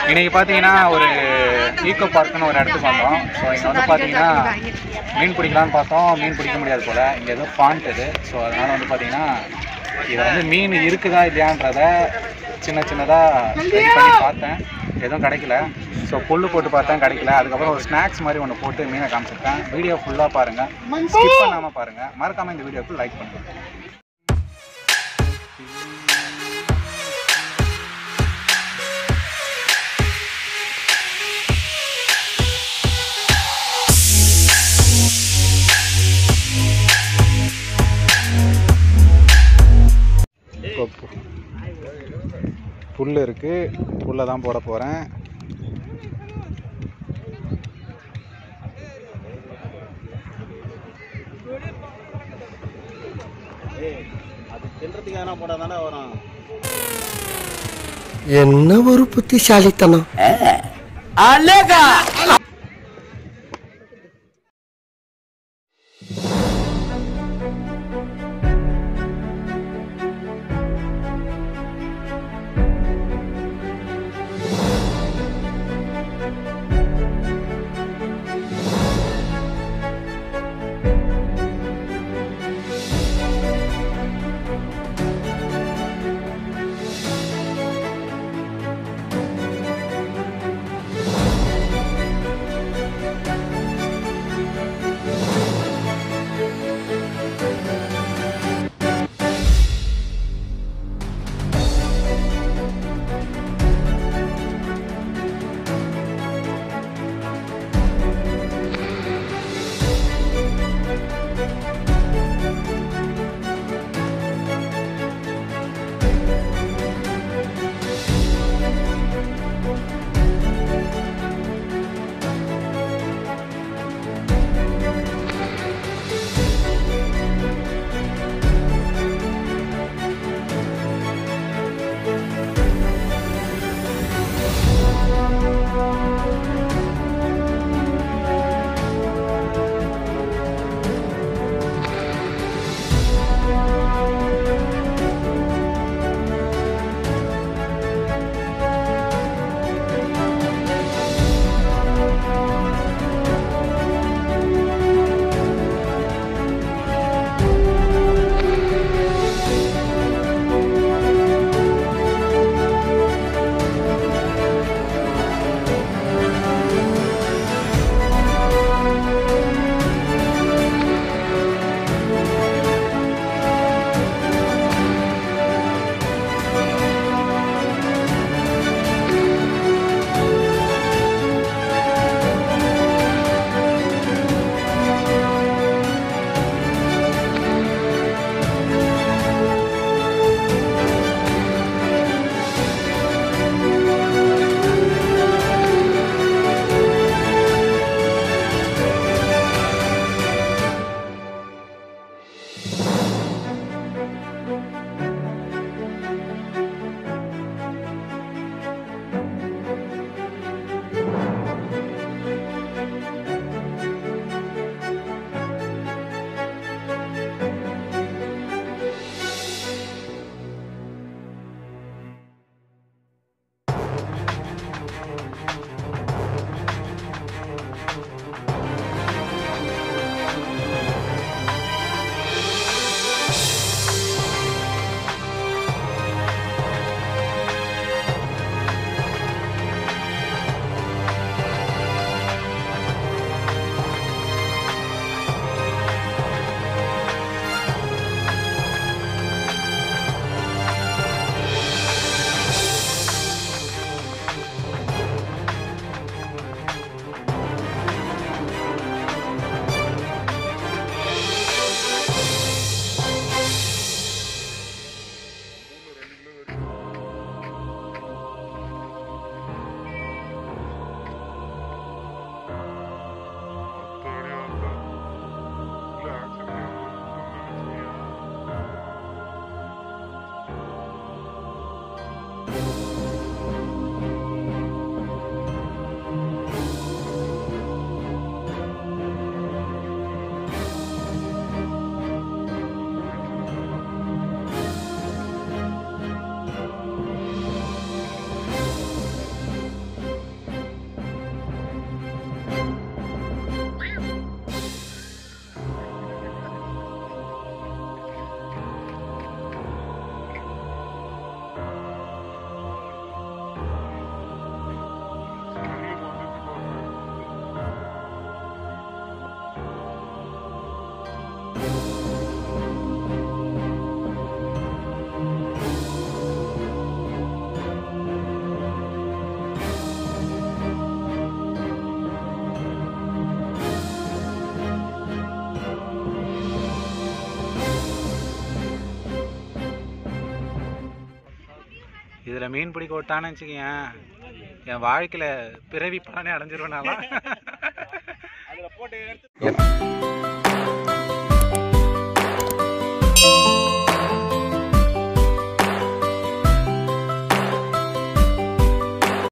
இன்னைக்கு பார்த்தீங்கன்னா ஒரு ஈக்கோ பார்க்குன்னு ஒரு இடத்துக்கு வந்தோம் ஸோ இங்கே வந்து பார்த்தீங்கன்னா மீன் பிடிக்கலான்னு பார்த்தோம் மீன் பிடிக்க முடியாது போல் இங்கே ஏதோ ஃபாண்ட் இது ஸோ அதனால் வந்து பார்த்தீங்கன்னா இது வந்து மீன் இருக்குதா இல்லையான்றத சின்ன சின்னதாக ரெடி பண்ணி பார்த்தேன் எதுவும் கிடைக்கல ஸோ புல் போட்டு பார்த்தேன் கிடைக்கல அதுக்கப்புறம் ஒரு ஸ்நாக்ஸ் மாதிரி ஒன்று போட்டு மீனை காமிச்சிருக்கேன் வீடியோ ஃபுல்லாக பாருங்கள் ஸ்கிப் பண்ணாமல் பாருங்கள் மறக்காமல் இந்த வீடியோக்கு லைக் பண்ணுங்கள் இப்போ பு- புல் இருக்கு புல்லை தான் போட போகிறேன் என்ன ஒரு புத்திசாலித்தனம் இதில் மீன் பிடிக்க விட்டான்னு வச்சுக்கேன் என் வாழ்க்கையில் பிறவி பலனே அடைஞ்சிருவேனாலாம்